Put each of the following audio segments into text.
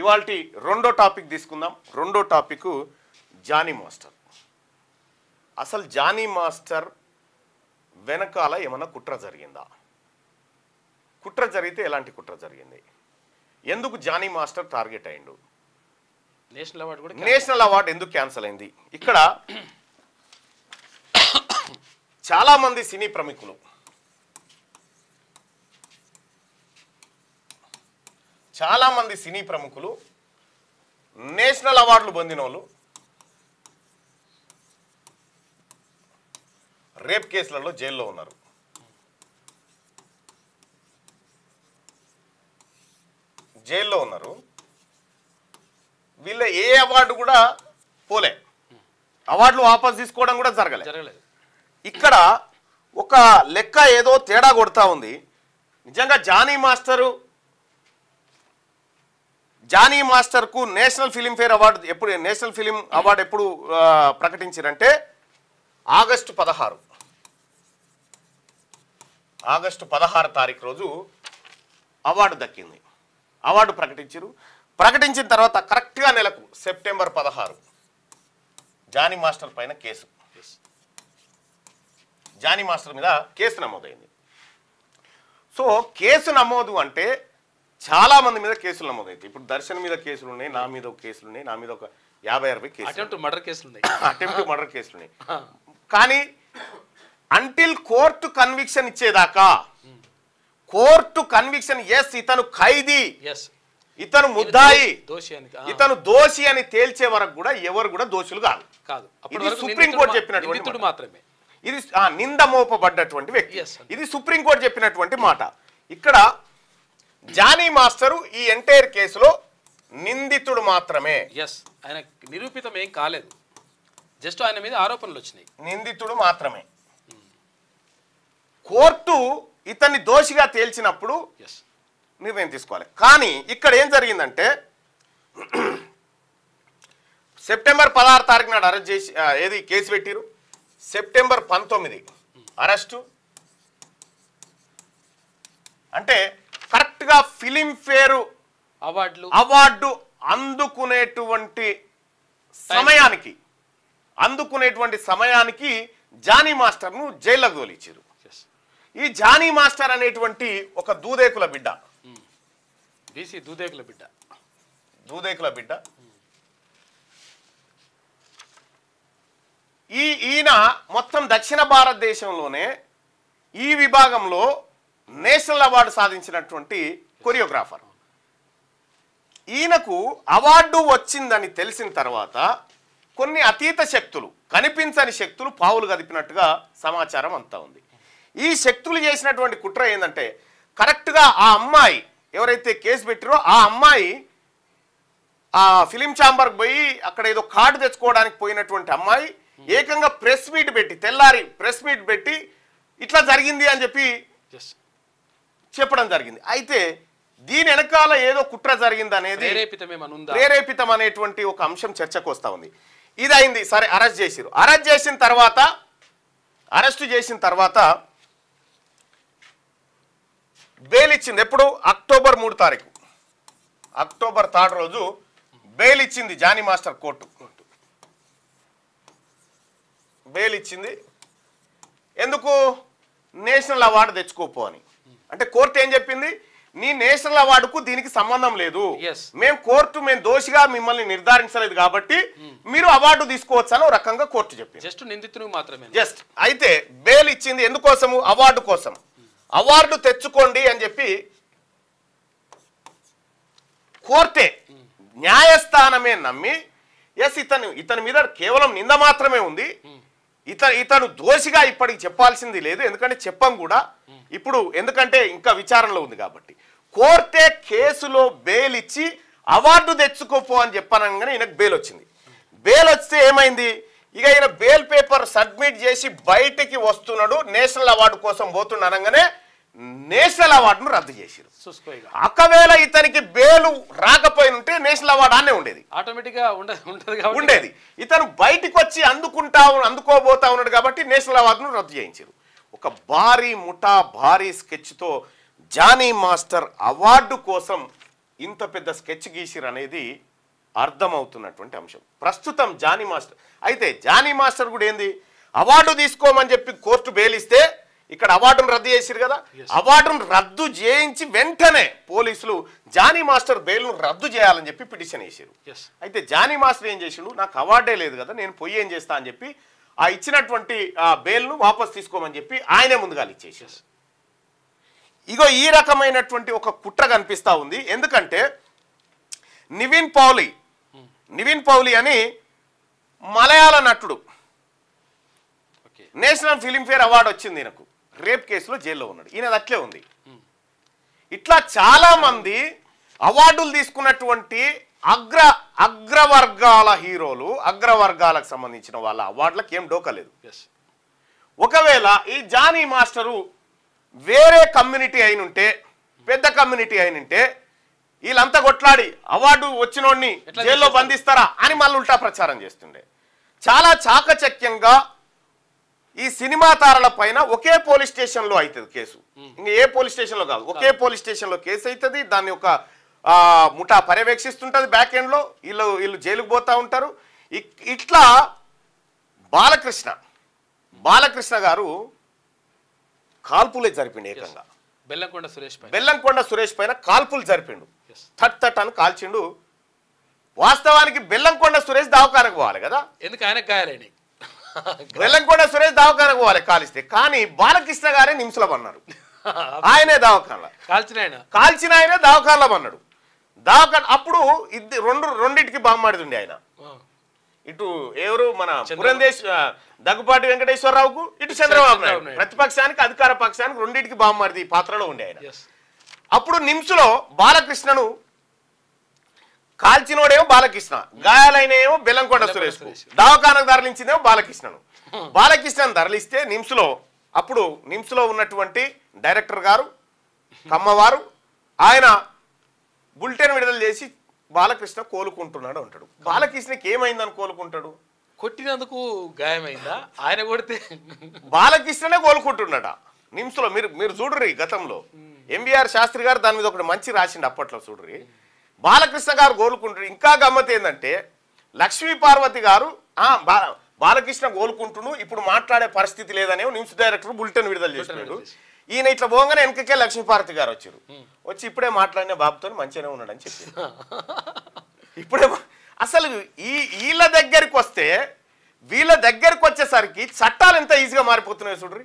ఇవాళ రెండో టాపిక్ తీసుకుందాం రెండో టాపిక్ జానీ మాస్టర్ అసలు జానీ మాస్టర్ వెనకాల ఏమైనా కుట్ర జరిగిందా కుట్ర జరిగితే ఎలాంటి కుట్ర జరిగింది ఎందుకు జానీ మాస్టర్ టార్గెట్ అయిండు నేషనల్ అవార్డు కూడా నేషనల్ అవార్డు ఎందుకు క్యాన్సిల్ అయింది ఇక్కడ చాలా మంది సినీ ప్రముఖులు చాలా మంది సినీ ప్రముఖులు నేషనల్ అవార్డులు పొందిన వాళ్ళు రేప్ కేసులలో జైల్లో ఉన్నారు జైల్లో ఉన్నారు వీళ్ళ ఏ అవార్డు కూడా పోలే అవార్డులు వాపస్ తీసుకోవడం కూడా జరగలే జరగలేదు ఇక్కడ ఒక లెక్క ఏదో తేడా కొడతా ఉంది నిజంగా జానీ మాస్టరు జానీ మాస్టర్కు నేషనల్ ఫిలింఫేర్ అవార్డు ఎప్పుడు నేషనల్ ఫిలిం అవార్డు ఎప్పుడు ఆ, ప్రకటించారంటే ఆగస్టు పదహారు ఆగస్టు పదహారు తారీఖు రోజు అవార్డు దక్కింది అవార్డు ప్రకటించారు ప్రకటించిన తర్వాత కరెక్ట్గా నెలకు సెప్టెంబర్ పదహారు జానీ మాస్టర్ పైన కేసు జానీ మాస్టర్ మీద కేసు నమోదైంది సో కేసు నమోదు అంటే చాలా మంది మీద కేసులు నమోదైంది ఇప్పుడు దర్శన్ మీద కేసులు ఉన్నాయి నా మీద ఒక కేసులు ఉన్నాయి నా మీద ఒక యాభై అరవై కేసులు అటెంప్ట్ మర్డర్ కేసులు ఉన్నాయి అటెంప్ట్ మర్డర్ కేసులు ఉన్నాయి కానీ అంటిల్ కోర్టు కన్విక్షన్ ఇచ్చేదాకా కోర్టు కన్విక్షన్ ఎస్ ఇతను ఖైదీ ఎస్ ఇతను ముద్దాయి దోషి అని ఆ, ఇతను దోషి అని తేల్చే వరకు కూడా ఎవరు కూడా దోషులు కాదు కాదు అప్పటి ఇది వరకు సుప్రీం నిందితుడు కోర్టు మా- చెప్పినటువంటి నిందితుడు మాట. మాత్రమే ఇది ఆ, నింద మోపబడ్డటువంటి వ్యక్తి Yes, sir. ఇది సుప్రీంకోర్టు చెప్పినటువంటి మాట ఇక్కడ జానీ మాస్టరు ఈ ఎంటైర్ కేసులో నిందితుడు మాత్రమే ఎస్ ఆయన నిరూపితం ఏం కాలేదు జస్ట్ ఆయన మీద ఆరోపణలు వచ్చినాయి నిందితుడు మాత్రమే కోర్టు ఇతన్ని దోషిగా తేల్చినప్పుడు ఎస్ నిర్ణయం తీసుకోవాలి కానీ ఇక్కడ ఏం జరిగిందంటే సెప్టెంబర్ పదహారు తారీఖు నాడు అరెస్ట్ చేసి ఆ, ఏది కేసు పెట్టిరు సెప్టెంబర్ పంతొమ్మిది అరెస్టు అంటే కరెక్ట్గా ఫిలింఫేరు అవార్డులు అవార్డు అందుకునేటువంటి సమయానికి అందుకునేటువంటి సమయానికి జానీ మాస్టర్ను జైల్లోకి తోలిచ్చారు ఎస్ ఈ జానీ మాస్టర్ అనేటువంటి ఒక దూదేకుల బిడ్డ బీసీ దూదేకుల బిడ్డ దూదేకుల బిడ్డ ఈ ఈయన మొత్తం దక్షిణ భారతదేశంలోనే ఈ విభాగంలో నేషనల్ అవార్డు సాధించినటువంటి కొరియోగ్రాఫర్ ఈయనకు అవార్డు వచ్చిందని తెలిసిన తర్వాత కొన్ని అతీత శక్తులు కనిపించని శక్తులు పావులు కదిపినట్టుగా సమాచారం అంతా ఉంది ఈ శక్తులు చేసినటువంటి కుట్ర ఏంటంటే కరెక్ట్గా ఆ అమ్మాయి ఎవరైతే కేసు పెట్టిరో ఆ అమ్మాయి ఆ ఫిలిం ఛాంబర్కి పోయి అక్కడ ఏదో కార్డు తెచ్చుకోవడానికి పోయినటువంటి అమ్మాయి ఏకంగా ప్రెస్ మీట్ పెట్టి తెల్లారి ప్రెస్ మీట్ పెట్టి ఇట్లా జరిగింది అని చెప్పి ఎస్ చెప్పడం జరిగింది అయితే దీని వెనకాల ఏదో కుట్ర జరిగింది అనేది ప్రేరేపితమేమని ఉందా ప్రేరేపితం అనేటువంటి ఒక అంశం చర్చకు వస్తా ఉంది ఇది అయింది సరే అరెస్ట్ చేసిరు అరెస్ట్ చేసిన తర్వాత అరెస్ట్ చేసిన తర్వాత బెయిల్ ఇచ్చింది ఎప్పుడు అక్టోబర్ మూడు తారీఖు అక్టోబర్ థర్డ్ రోజు బెయిల్ ఇచ్చింది జానీ మాస్టర్ కోర్టు బెయిల్ ఇచ్చింది ఎందుకు నేషనల్ అవార్డు తెచ్చుకోపో అని అంటే కోర్టు ఏం చెప్పింది నీ నేషనల్ అవార్డుకు దీనికి సంబంధం లేదు Yes. మేము కోర్టు మేము దోషిగా మిమ్మల్ని నిర్ధారించలేదు కాబట్టి మీరు అవార్డు తీసుకోవచ్చు అని ఓ రకంగా కోర్టు చెప్పింది జస్ట్ నిందితుడు మాత్రమే జస్ట్ అయితే బెయిల్ ఇచ్చింది ఎందుకోసము అవార్డు కోసం అవార్డు తెచ్చుకోండి అని చెప్పి కోర్టే న్యాయస్థానమే నమ్మి ఎస్ ఇతను ఇతని మీద కేవలం నింద మాత్రమే ఉంది ఇతను ఇతను దోషిగా ఇప్పటికి చెప్పాల్సింది లేదు ఎందుకంటే చెప్పం కూడా ఇప్పుడు ఎందుకంటే ఇంకా విచారణలో ఉంది కాబట్టి కోర్టే కేసులో బెయిల్ ఇచ్చి అవార్డు తెచ్చుకోపో అని చెప్పనగానే ఈయనకు బెయిల్ వచ్చింది బెయిల్ వస్తే ఏమైంది ఇక ఈయన బెయిల్ పేపర్ సబ్మిట్ చేసి బయటికి వస్తున్నాడు నేషనల్ అవార్డు కోసం పోతుండ అనగానే నేషనల్ అవార్డును రద్దు చేసిరు చూసుకో ఇక ఒకవేళ ఇతనికి బెయిల్ రాకపోయి ఉంటే నేషనల్ అవార్డు అనే ఉండేది ఆటోమేటిక్ గా ఉండ ఉంటది కాబట్టి ఉండేది ఇతను బయటికి వచ్చి అందుకుంటా ఉ- అందుకోబోతా ఉన్నాడు కాబట్టి నేషనల్ అవార్డును రద్దు చేయించారు ఒక భారీ ముఠా భారీ స్కెచ్తో జానీ మాస్టర్ అవార్డు కోసం ఇంత పెద్ద స్కెచ్ గీసిరు అనేది అర్థమవుతున్నటువంటి అంశం ప్రస్తుతం జానీ మాస్టర్ అయితే జానీ మాస్టర్ కూడా ఏంది అవార్డు తీసుకోమని చెప్పి కోర్టు బెయిలిస్తే ఇక్కడ అవార్డును రద్దు చేసిరు కదా అవార్డును రద్దు చేయించి వెంటనే పోలీసులు జానీ మాస్టర్ బెయిల్ను రద్దు చేయాలని చెప్పి పిటిషన్ వేసారు ఎస్ అయితే జానీ మాస్టర్ ఏం చేసిండు నాకు అవార్డే లేదు కదా నేను పొయ్యి ఏం చేస్తా అని చెప్పి ఆ ఇచ్చినటువంటి ఆ బెయిల్ను వాపస్ తీసుకోమని చెప్పి ఆయనే ముందుగా ఇచ్చేసారు ఇగో ఈ రకమైనటువంటి ఒక కుట్ర కనిపిస్తా ఉంది ఎందుకంటే నివిన్ పౌలి నివిన్ పౌలి అని మలయాళ నటుడు ఓకే నేషనల్ ఫిలింఫేర్ అవార్డు వచ్చింది ఈయనకు రేప్ కేసులో జైల్లో ఉన్నాడు ఈయనది అట్లే ఉంది ఇట్లా చాలా మంది అవార్డులు తీసుకున్నటువంటి అగ్ర అగ్రవర్గాల హీరోలు అగ్రవర్గాలకు సంబంధించిన వాళ్ళ అవార్డులకు ఏం డోకలేదు ఎస్ ఒకవేళ ఈ జానీ మాస్టరు వేరే కమ్యూనిటీ అయినుంటే పెద్ద కమ్యూనిటీ అయినుంటే వీళ్ళంతా కొట్లాడి అవార్డు వచ్చినోడిని ఎట్లా జైల్లో చేసేస్తారు? బంధిస్తారా అని మళ్ళీ ఉల్టా ప్రచారం చేస్తుండే చాలా చాకచక్యంగా ఈ సినిమా తారల పైన ఒకే పోలీస్ స్టేషన్లో అవుతుంది కేసు ఇంకా ఏ పోలీస్ స్టేషన్లో కాదు ఒకే పోలీస్ స్టేషన్లో కేసు అవుతుంది దాన్ని ఒక ఆ, ముఠా పర్యవేక్షిస్తుంటుంది బ్యాక్ ఎండ్లో వీళ్ళు వీళ్ళు జైలుకు పోతా ఉంటారు ఇక్- ఇట్లా బాలకృష్ణ బాలకృష్ణ గారు కాల్పులే జరిపిండు ఏకంగా బెల్లంకొండ సురేష్ పై బెల్లంకొండ సురేష్ పైన కాల్పులు జరిపిండు ఎస్ థట్ థట్ అని కాల్చిండు వాస్తవానికి బెల్లంకొండ సురేష్ దావకానికి పోవాలి కదా ఎందుకు ఆయనకు గాయాలని బెల్లంకొండ సురేష్ దావకానికి పోవాలి కాలిస్తే కానీ బాలకృష్ణ గారే నిమిషంలో అన్నారు ఆయనే దావకాన్ల కాల్చిన ఆయన కాల్చిన ఆయనే దావకాన్లో అన్నాడు దావకాన్ అప్పుడు ఇది రెండు రెండింటికి బామ్మాడితుండే ఆయన ఆ, ఇటు ఎవరు మన చంద్రబాబు. పురంధేశ్ ఆ, దగ్గుపాటి వెంకటేశ్వరరావుకు ఇటు చంద్రబాబు నాయుడు చంద్రబాబు నాయుడు. ప్రతిపక్షానికి అధికార పక్షానికి రెండింటికి బామ్మాడిది ఈ పాత్రలో ఉండే ఆయన ఎస్ అప్పుడు నిమ్స్లో బాలకృష్ణను కాల్చినోడేమో బాలకృష్ణ గాయాలైనేమో బెల్లంకొండ బెల్లంకొండ సురేష్ సురేష్. దవాఖానకు తరలించిందేమో బాలకృష్ణను బాలకృష్ణను తరలిస్తే నిమ్స్లో అప్పుడు నిమ్స్లో ఉన్నటువంటి డైరెక్టర్ గారు కమ్మవారు ఆయన బులెటిన్ విడుదల చేసి బాలకృష్ణ కోలుకుంటున్నాడు అంటాడు బాలకృష్ణకి ఏమైందని కోలుకుంటాడు కొట్టినందుకు గాయమైందా ఆయన కొడితే బాలకృష్ణనే కోలుకుంటున్నాడ నిమ్స్లో మీరు మీరు చూడరు గతంలో ఎంబీఆర్ శాస్త్రి గారు దాని మీద ఒకటి మంచి రాసిండు అప్పట్లో చూడరి బాలకృష్ణ గారు కోలుకుంటారు ఇంకా గమ్మత్ ఏంటంటే లక్ష్మీ పార్వతి గారు ఆ, బా- బాలకృష్ణ కోలుకుంటును ఇప్పుడు మాట్లాడే పరిస్థితి లేదనే నిమ్స్ డైరెక్టర్ బులెటిన్ విడుదల చేసినాడు విడుదల చేసి. ఈయన ఇట్లా పోగానే వెనకకే లక్ష్మీ పార్వతి గారు వచ్చారు వచ్చి ఇప్పుడే మాట్లాడిన బాబుతో మంచిగానే ఉన్నాడని చెప్పారు ఇప్పుడే మా- అసలు ఈ వీళ్ళ దగ్గరికి వస్తే వీళ్ళ దగ్గరికి వచ్చేసరికి చట్టాలు ఎంత ఈజీగా మారిపోతున్నాయో చూడ్రి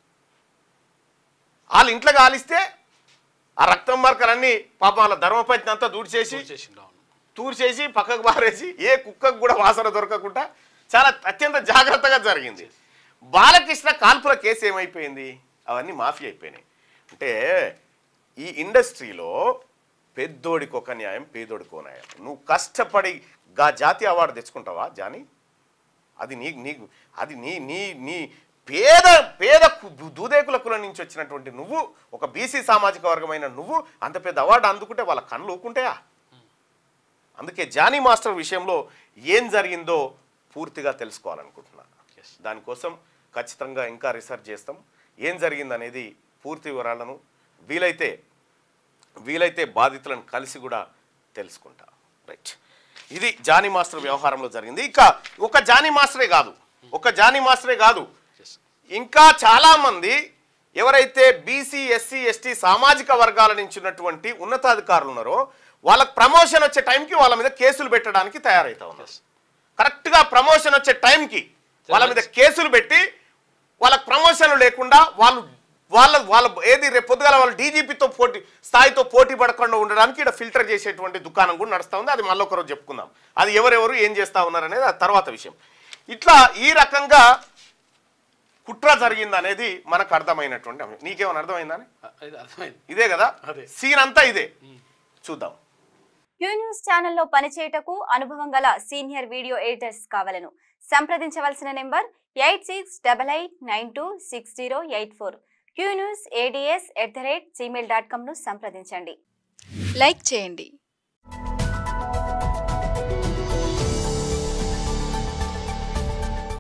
వాళ్ళ ఇంట్లో కాలిస్తే ఆ రక్తం మార్కలన్నీ పాపం వాళ్ళ ధర్మపతి అంతా దూడ్చేసి చేసిండు అవును తూర్చేసి పక్కకు పారేసి ఏ కుక్కకు కూడా వాసన దొరకకుండా చాలా అత్యంత జాగ్రత్తగా జరిగింది బాలకృష్ణ కాల్పుల కేసు ఏమైపోయింది అవన్నీ మాఫీ అయిపోయినాయి అంటే ఈ ఇండస్ట్రీలో పెద్దోడికి ఒక న్యాయం పేదోడికి ఒక న్యాయం నువ్వు కష్టపడి గా జాతీయ అవార్డు తెచ్చుకుంటావా జానీ అది నీ నీకు అది నీ నీ నీ పేద పేద కు- దూదేకుల కులం నుంచి వచ్చినటువంటి నువ్వు ఒక బీసీ సామాజిక వర్గమైన నువ్వు అంత పెద్ద అవార్డు అందుకుంటే వాళ్ళ కళ్ళు ఊకుంటాయా అందుకే జానీ మాస్టర్ విషయంలో ఏం జరిగిందో పూర్తిగా తెలుసుకోవాలనుకుంటున్నాను Yes. దానికోసం ఖచ్చితంగా ఇంకా రీసెర్చ్ చేస్తాం ఏం జరిగిందనేది పూర్తి వివరాలను వీలైతే వీలైతే బాధితులను కలిసి కూడా తెలుసుకుంటా రైట్ ఇది జానీ మాస్టర్ వ్యవహారంలో జరిగింది ఇక ఒక జానీ మాస్టరే కాదు ఒక జానీ మాస్టరే కాదు ఎస్ ఇంకా చాలామంది ఎవరైతే బీసీ ఎస్సీ ఎస్టీ సామాజిక వర్గాల నుంచి ఉన్నటువంటి ఉన్నతాధికారులు ఉన్నారో వాళ్ళకి ప్రమోషన్ వచ్చే టైంకి వాళ్ళ మీద కేసులు పెట్టడానికి తయారవుతా ఉన్నారు ఎస్ కరెక్ట్గా ప్రమోషన్ వచ్చే టైంకి వాళ్ళ మీద కేసులు పెట్టి వాళ్ళకి ప్రమోషన్లు లేకుండా వాళ్ళు వాళ్ళ వాళ్ళ ఏది రేపు పొద్దుగాల వాళ్ళు డీజీపీతో పోటీ స్థాయితో పోటీ పడకుండా ఉండడానికి ఇక్కడ ఫిల్టర్ చేసేటువంటి దుకాణం కూడా నడుస్తూ ఉంది అది మళ్ళీ ఒకరోజు చెప్పుకుందాం అది ఎవరెవరు ఏం చేస్తా ఉన్నారు అనేది ఆ తర్వాత విషయం ఇట్లా ఈ రకంగా కుట్ర జరిగింది అనేది మనకు అర్థమైనటువంటి అంశం. నీకేమైనా అర్థమైందా అని? అది అర్థమైంది ఇదే కదా అదే. సీన్ అంతా ఇదే చూద్దాం క్యూ న్యూస్ ఛానల్లో పనిచేయటకు అనుభవం గల సీనియర్ వీడియో ఎడిటర్స్ కావాలను సంప్రదించవలసిన number eight six double eight nine two six zero eight four Q news ADS at the rate Gmail dot కామ్ను సంప్రదించండి లైక్ చేయండి